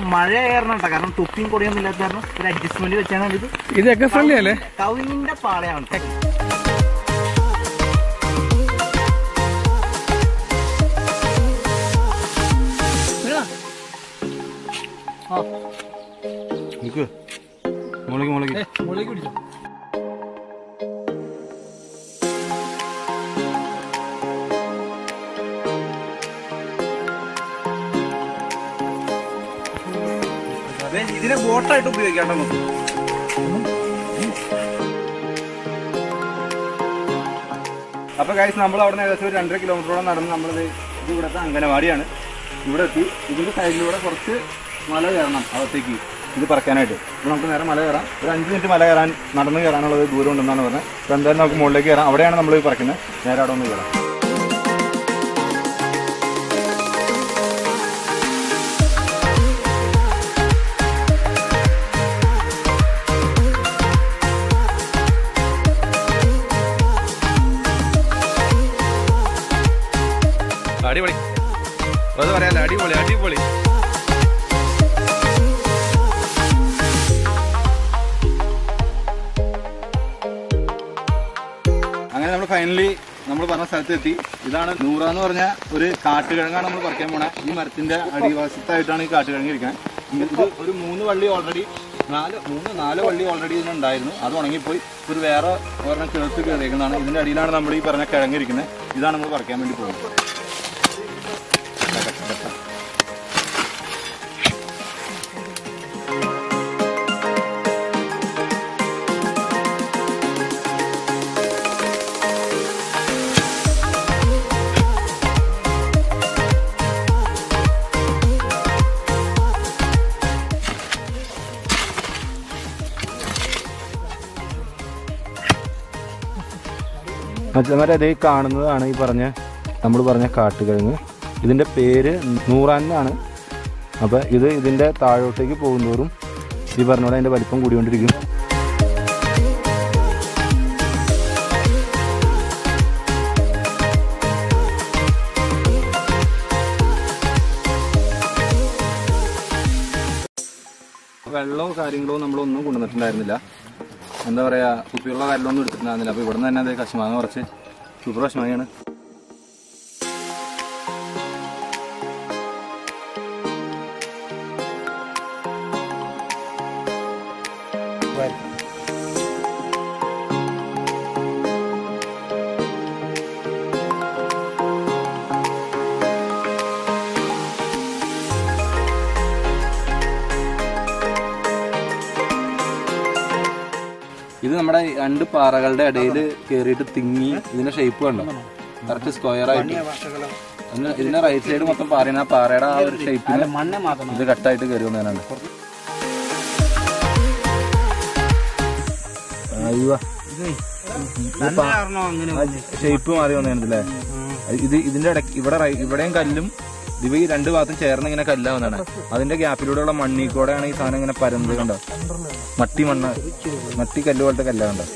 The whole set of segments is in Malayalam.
മഴ കയറണം കേട്ടോ കാരണം തൊപ്പിയും കൊടിയൊന്നും ഇല്ലാത്ത കാരണം ഒരു അഡ്ജസ്റ്റ്മെന്റ് വെച്ചാണ് ഇത് ഇത് എക്കോ ഫ്രണ്ട്ലി അല്ലേ കവിങ്ങിന്റെ പാളയാണ് ട്ടോ. നിക്ക് മുളകി മുളകി മുകളിലേക്ക് പിടിച്ചോ അതെ ഇതിനെ ബോട്ടായിട്ട് ഉപയോഗിക്കാം നമുക്ക് അപ്പൊ കാര്യം നമ്മൾ അവിടെ നിന്ന് ഏകദേശം ഒരു രണ്ടര കിലോമീറ്ററോളം നടന്ന് നമ്മളിത് ഇത് ഇവിടുത്തെ അംഗനവാടിയാണ് ഇവിടെ എത്തി ഇതിന്റെ സൈഡിലൂടെ കുറച്ച് മല കയറണം അകത്തേക്ക് ഇത് പറക്കാനായിട്ട് അപ്പോൾ നമുക്ക് നേരെ മല കയറാം ഒരു അഞ്ച് മിനിറ്റ് മല കയറാൻ നടന്ന് കയറാനുള്ളത് ദൂരം ഉണ്ടെന്നാണ് പറഞ്ഞത് അപ്പോൾ എന്തായാലും നമുക്ക് മുകളിലേക്ക് കയറാം അവിടെയാണ് നമ്മൾ പറക്കുന്നത് നേരെ അവിടെ ഒന്ന് കയറാം അടിപൊളി അത് പറയാല്ല അടിപൊളി അടിപൊളി അങ്ങനെ നമ്മൾ ഫൈനലി നമ്മൾ പറഞ്ഞ സ്ഥലത്ത് എത്തി ഇതാണ് നൂറ എന്ന് പറഞ്ഞ ഒരു കാട്ടുകിഴങ്ങാണ് നമ്മൾ പറിക്കാൻ പോണേ ഈ മരത്തിന്റെ അടിവശത്തായിട്ടാണ് ഈ കാട്ടുകിഴങ്ങ് ഇരിക്കുന്നത് ഇത് ഒരു മൂന്ന് വള്ളി ഓൾറെഡി നാല് മൂന്ന് നാല് വള്ളി ഓൾറെഡി ഇതിനുണ്ടായിരുന്നു അത് ഉണങ്ങിപ്പോയി ഒരു വേറെ ഒരെണ്ണം ചേർത്ത് കയറിയിരിക്കുന്നതാണ് ഇതിന്റെ അടിയിലാണ് നമ്മൾ ഈ പറഞ്ഞ കിഴങ്ങ് ഇരിക്കുന്നത് ഇതാണ് നമ്മൾ പറിക്കാൻ വേണ്ടി പോകുന്നത് മച്ചന്മാരെ അതേ കാണുന്നതാണ് ഈ പറഞ്ഞ നമ്മൾ പറഞ്ഞ കാട്ടുകിഴങ്ങ് ഇതിൻ്റെ പേര് നൂറാനാണ് അപ്പോൾ ഇത് ഇതിൻ്റെ താഴോട്ടേക്ക് പോകുന്തോറും ഈ പറഞ്ഞോടെ അതിൻ്റെ വലിപ്പം കൂടിക്കൊണ്ടിരിക്കും വെള്ളമോ കാര്യങ്ങളോ നമ്മളൊന്നും കൊണ്ടുവന്നിട്ടുണ്ടായിരുന്നില്ല എന്താ പറയാ കുപ്പിയുള്ള വെള്ളമൊന്നും എടുത്തിട്ടുണ്ടായിരുന്നില്ല അപ്പൊ ഇവിടെ നിന്ന് തന്നെ അതേ കശുമാങ്ങ കുറച്ച് സൂപ്പർ കശുമാങ്ങയാണ് ഇത് നമ്മുടെ രണ്ട് പാറകളുടെ ഇടയിൽ കയറിയിട്ട് തിങ്ങി ഇതിന്റെ ഷേപ്പ് കണ്ടോ കറക്റ്റ് സ്ക്വയർ ആയിട്ട് ഇതിന് ഇതിന്റെ റൈറ്റ് സൈഡ് മൊത്തം പാറയാണ് ആ പാറയുടെ ആ ഒരു ഷേപ്പിന് മണ്ണ് മാത്രം ഇത് കട്ടായിട്ട് കയറി വന്നതാണ് കാരണം അങ്ങനെ ഷേപ്പ് മാറി വന്നതല്ലേ ഇത് ഇതിന്റെ ഇടയ്ക്ക് ഇവിടെ റൈ- ഇവിടെയും കല്ലും ഇവ ഈ രണ്ട് ഭാഗത്തും ചേർന്ന് ഇങ്ങനെ കല്ലാവുന്നതാണ് അതിന്റെ ഗ്യാപ്പിലൂടെയുള്ള മണ്ണി കൂടെയാണ് ഈ സാധനം ഇങ്ങനെ പരന്നത് കണ്ടോ മട്ടി മണ്ണ് മട്ടി കല്ല് പോലത്തെ കല്ല കണ്ടോ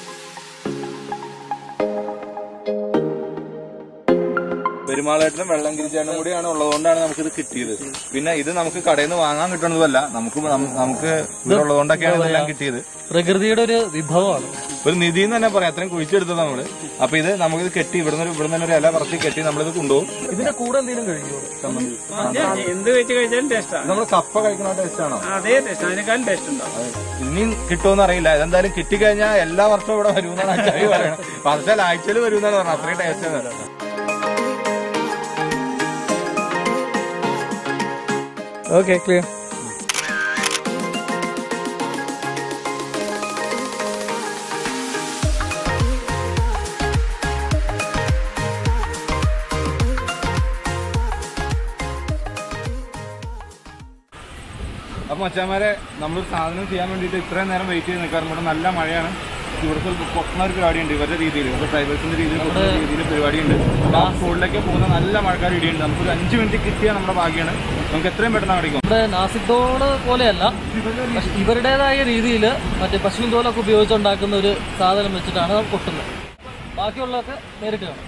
പെരുമാളേട്ടനും വെള്ളംകിരിച്ചാനും കൂടിയാണ് ഉള്ളതുകൊണ്ടാണ് നമുക്ക് ഇത് കിട്ടിയത് പിന്നെ ഇത് നമുക്ക് കടയിൽ നിന്ന് വാങ്ങാൻ കിട്ടുന്നതല്ല നമുക്ക് നം- നമുക്ക് ഇവിടെ ഉള്ളതുകൊണ്ടൊക്കെയാണ് ഇതെല്ലാം കിട്ടിയത് പ്രകൃതിയുടെ ഒരു വിഭവമാണ് ഒരു നിധി എന്ന് തന്നെ പറയാം അത്രയും കുഴിച്ചെടുത്തത് നമ്മള് അപ്പൊ ഇത് നമുക്കിത് കെട്ടി ഇവിടുന്ന് ഒരു- ഇവിടുന്ന് തന്നെ ഒരു ഇല പറത്തി കെട്ടി നമ്മളിത് കൊണ്ടുപോകും ഇതിന്റെ കൂടെ എന്തെങ്കിലും കഴിക്കുമോ എന്ത് വെച്ച് കഴിച്ചാലും ടേസ്റ്റാ നമ്മൾ കപ്പ കഴിക്കുന്ന ടേസ്റ്റ് ആണോ അതേ ടേസ്റ്റ് അതിനേക്കാളും ടേസ്റ്റ് ഉണ്ടാവും ഇനിയും കിട്ടുമെന്ന് അറിയില്ല ഇതെന്തായാലും കിട്ടിക്കഴിഞ്ഞാൽ എല്ലാ വർഷവും ഇവിടെ വരുമെന്നാണ് അച്ചായി പറയുന്നത് പക്ഷേ ആഴ്ചയിൽ വരുമെന്നാണ് പറഞ്ഞത് അത്രയും ടേസ്റ്റ് ആണ് ഓക്കെ ക്ലിയർ അപ്പൊ മച്ചാമാരെ നമ്മൾ സാധനം ചെയ്യാൻ വേണ്ടിയിട്ട് ഇത്രയും നേരം വെയിറ്റ് ചെയ്ത് നിൽക്കാറുണ്ട് ഇവിടെ നല്ല മഴയാണ് ഇവിടുത്തെ പൊട്ടുന്ന ഒരു പരിപാടിയുണ്ട് ഇവരുടെ രീതിയിൽ ഇവരുടെ ഡ്രൈവേഴ്സിന്റെ രീതിയിൽ പൊട്ടുന്ന രീതിയിൽ പരിപാടിയുണ്ട് ആ സ്കൂളിലേക്ക് പോകുന്ന നല്ല മഴക്കാർ ഇടിയുണ്ട് നമുക്കൊരു അഞ്ച് മിനിറ്റ് കിട്ടിയാൽ നമ്മുടെ ഭാഗ്യമാണ് നമുക്ക് എത്രയും പെട്ടെന്ന് അടിക്കും നമ്മുടെ നാസിക് തോട് പോലെയല്ല പക്ഷെ ഇവരുടേതായ രീതിയിൽ മറ്റേ പശുവിൻ തോലൊക്കെ ഉപയോഗിച്ചുണ്ടാക്കുന്ന ഒരു സാധനം വെച്ചിട്ടാണ് കൊട്ടുന്നത് ബാക്കിയുള്ളതൊക്കെ നേരിട്ട് കാണാം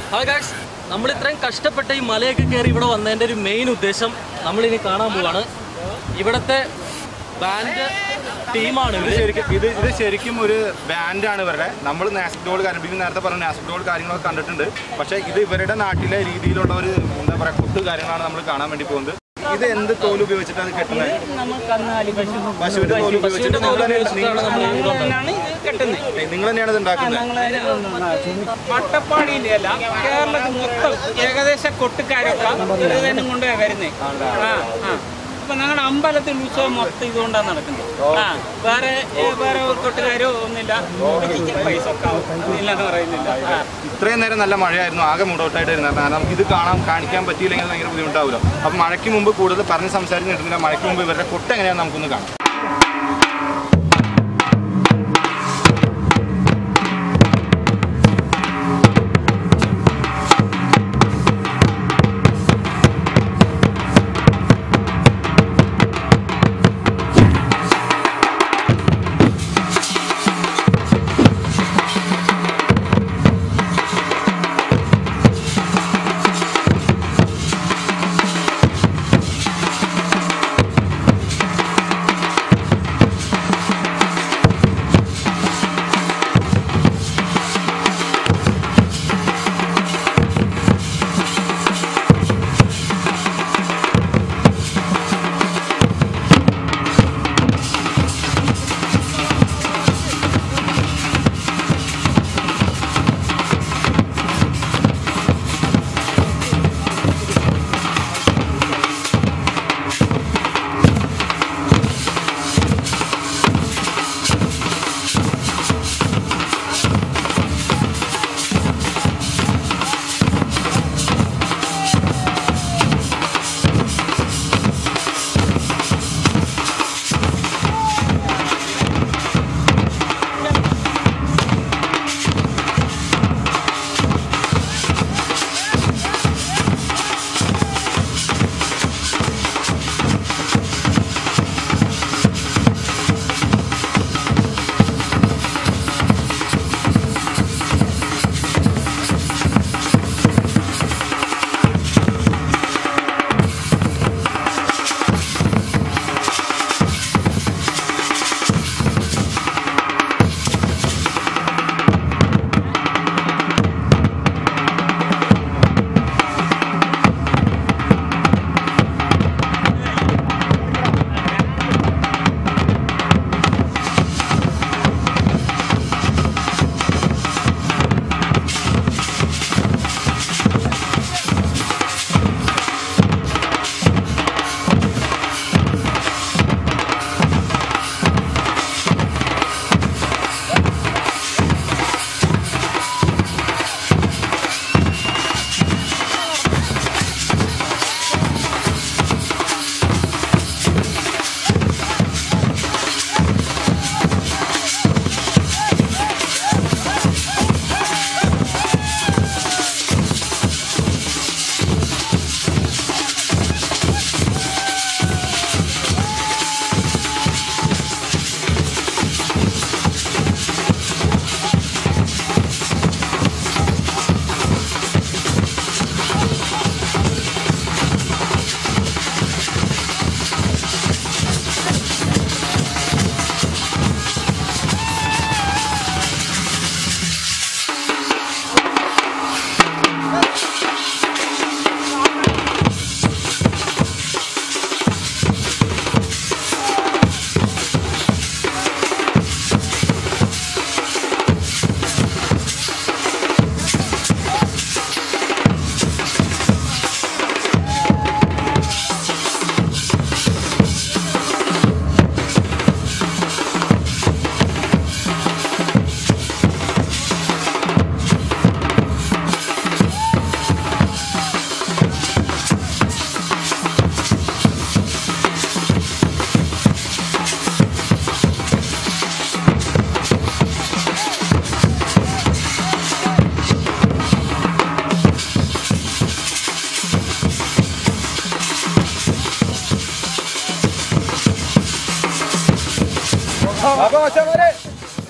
ഹായ് ഗായ്സ് നമ്മൾ ഇത്രയും കഷ്ടപ്പെട്ട് ഈ മലയൊക്കെ കയറി ഇവിടെ വന്നതിൻ്റെ ഒരു മെയിൻ ഉദ്ദേശം നമ്മളിനി കാണാൻ പോവാണ് ഇവിടുത്തെ ബാൻഡ് ടീമാണ് ഇത് ഇവര് ശരിക്കും ഇത് ഇത് ശരിക്കും ഒരു ബാൻഡാണ് ഇവരുടെ നമ്മൾ നാസിക് ഡോൾ കാര്യങ്ങൾ നേരത്തെ പറഞ്ഞ നാസിക് ഡോൾ കാര്യങ്ങളൊക്കെ കണ്ടിട്ടുണ്ട് പക്ഷേ ഇത് ഇവരുടെ നാട്ടിലെ രീതിയിലുള്ള ഒരു എന്താ പറയുക കൊട്ട് കാര്യങ്ങളാണ് നമ്മൾ കാണാൻ വേണ്ടി പോകുന്നത് ഇത് എന്ത് തോല് ഉപയോഗിച്ചിട്ടാണ് കെട്ടുന്നത് പശുവിന്റെ തോല് ഉപയോഗിച്ചിട്ട് പശുവിന്റെ തോല് ഉപയോഗിച്ചിട്ടാണ് നമ്മൾ ഇവിടെ ഉണ്ടാക്കുന്നത്. ആണ് ഇത് കെട്ടുന്നത് നിങ്ങൾ തന്നെയാണ് ഇത് ഉണ്ടാക്കുന്നത് അട്ടപ്പാടിയിലെ അല്ല കേരളത്തിൽ മൊത്തം ഏകദേശം കൊട്ടുകാരൊക്കെ ഇത് തന്നെ കൊണ്ടുപോയി വരുന്നേ ആ ആ അപ്പൊ ഞങ്ങളുടെ അമ്പലത്തിൽ ഉത്സവം മൊത്തം ഇതുകൊണ്ടാണ് നടക്കുന്നത് ആ വേറെ ഏ, വേറെ കൊട്ടുകാരോ ഒന്നുമില്ല പൈസ ഒക്കെ ആവും. ഇല്ലെന്ന് പറയുന്നില്ല ആ ഇത്രയും നേരം നല്ല മഴയായിരുന്നു ആകെ മൂടൗട്ടായിട്ട് ഇരുന്നത് കാരണം നമുക്ക് ഇത് കാണാൻ കാണിക്കാൻ പറ്റിയില്ലെങ്കിൽ അത് ഭയങ്കര ബുദ്ധിമുട്ടാവുമല്ലോ അപ്പം മഴയ്ക്ക് മുമ്പ് കൂടുതൽ പറഞ്ഞ് സംസാരിച്ച് കിട്ടുന്നില്ല മഴയ്ക്ക് മുമ്പ് ഇവരുടെ കൊട്ട് എങ്ങനെയാണെന്ന് നമുക്കൊന്ന് കാണാം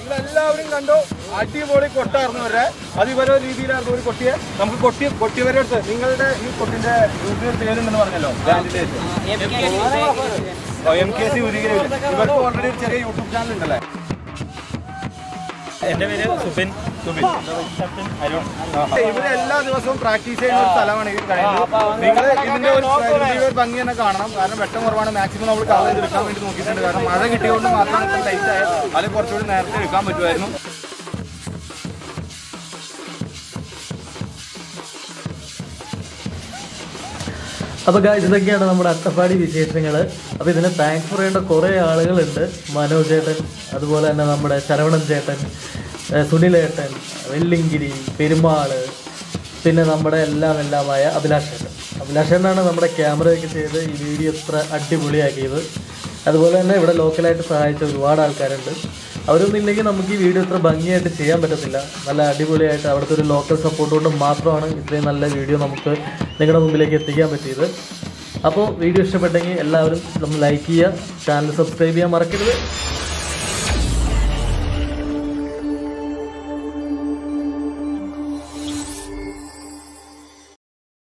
എല്ലാവരും കണ്ടോ അടിപൊളി കൊട്ടായിരുന്നു വരെ അത് ഇവരെ രീതിയിലായിരുന്നു ഒരു കൊട്ടിയെ നമുക്ക് കൊട്ടി കൊട്ടിയവരെ അടുത്ത് നിങ്ങളുടെ ഈ കൊട്ടിന്റെ ഗ്രൂപ്പിന് പേരുണ്ടെന്ന് പറഞ്ഞല്ലോ ബ്രാൻഡിന്റെ എം കെ സി ഉരുകിരില്ല ഇവർക്ക് ഓൾറെഡി ഒരു ചെറിയ യൂട്യൂബ് ചാനൽ ഉണ്ടല്ലേ എന്റെ പേര് സുബിൻ സുബിൻ ഇവര് എല്ലാ ദിവസവും പ്രാക്ടീസ് ചെയ്യുന്ന ഒരു സ്ഥലമാണ് ഈ കഴിഞ്ഞത് നിങ്ങൾ ഇതിന്റെ ഒരു പ്രകൃതിയുടെ ഒരു ഭംഗി തന്നെ കാണണം കാരണം വെട്ടം കുറവാണ് മാക്സിമം നമ്മൾ കവർ ചെയ്തെടുക്കാൻ വേണ്ടി നോക്കിയിട്ടുണ്ട് കാരണം മഴ കിട്ടിയതുകൊണ്ട് മാത്രമാണ് ഇപ്പം ടൈറ്റ് ആയത് അല്ലെങ്കിൽ കുറച്ചുകൂടി നേരത്തെ എടുക്കാൻ പറ്റുമായിരുന്നു അപ്പോൾ ഗായ്സ് ഇതൊക്കെയാണ് നമ്മുടെ അട്ടപ്പാടി വിശേഷങ്ങൾ അപ്പോൾ ഇതിന് താങ്ക്സ് പറയേണ്ട കുറേ ആളുകളുണ്ട് മനോജ് ചേട്ടൻ അതുപോലെ തന്നെ നമ്മുടെ ശരവണൻ ചേട്ടൻ ഏഹ് സുനിലേട്ടൻ വെള്ളിങ്കിരി പെരുമാൾ പിന്നെ നമ്മുടെ എല്ലാം എല്ലാമായ അഭിലാഷ് ചേട്ടൻ അഭിലാഷ് ചേട്ടനാണ് നമ്മുടെ ക്യാമറയൊക്കെ ചെയ്ത് ഈ വീഡിയോ ഇത്ര അടിപൊളിയാക്കിയത് അതുപോലെ തന്നെ ഇവിടെ ലോക്കലായിട്ട് സഹായിച്ച ഒരുപാട് ആൾക്കാരുണ്ട് അവരൊന്നും ഇല്ലെങ്കിൽ നമുക്ക് ഈ വീഡിയോ ഇത്ര ഭംഗിയായിട്ട് ചെയ്യാൻ പറ്റത്തില്ല നല്ല അടിപൊളിയായിട്ട് അവിടുത്തെ ഒരു ലോക്കൽ സപ്പോർട്ട് കൊണ്ട് മാത്രമാണ് ഇത്രയും നല്ല വീഡിയോ നമുക്ക് നിങ്ങളുടെ മുമ്പിലേക്ക് എത്തിക്കാൻ പറ്റിയത് അപ്പോൾ വീഡിയോ ഇഷ്ടപ്പെട്ടെങ്കിൽ എല്ലാവരും നമ്മൾ ലൈക്ക് ചെയ്യുക ചാനൽ സബ്സ്ക്രൈബ് ചെയ്യാൻ മറക്കരുത്